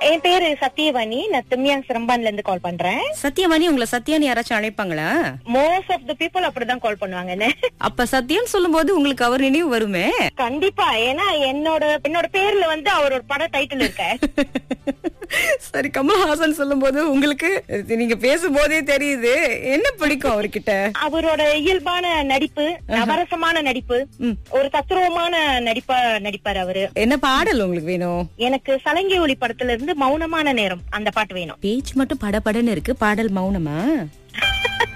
என் பேரு சத்யவாணி நான் திம்யாங் சிரம்பான்ல இருந்து கால் பண்றேன் சத்யவாணி உங்களை சத்யான்னு யாராச்சும் அழைப்பாங்களா மோஸ்ட் ஆஃப் த பீப்புள் அப்படிதான் கால் பண்ணுவாங்க என்ன அப்ப சத்யான்னு சொல்லும்போது உங்களுக்கு அவர் நினைவு வருமே கண்டிப்பா ஏன்னா என்னோட என்னோட பேர்ல வந்து அவரோட பட டைட்டில் இருக்க சரி கமல்ஹாசன் சொல்லும்போது உங்களுக்கு இது நீங்க பேசும்போதே தெரியுது என்ன பிடிக்கும் அவர்கிட்ட அவரோட இயல்பான நடிப்பு நவரசமான நடிப்பு ஒரு தத்ரூபமான நடிப்பா நடிப்பார் அவரு என்ன பாடல் உங்களுக்கு வேணும் எனக்கு சலங்கை ஒளி படத்துல இருந்து மௌனமான நேரம் அந்த பாட்டு வேணும் பேச்சு மட்டும் படபடன்னு இருக்கு பாடல் மௌனமா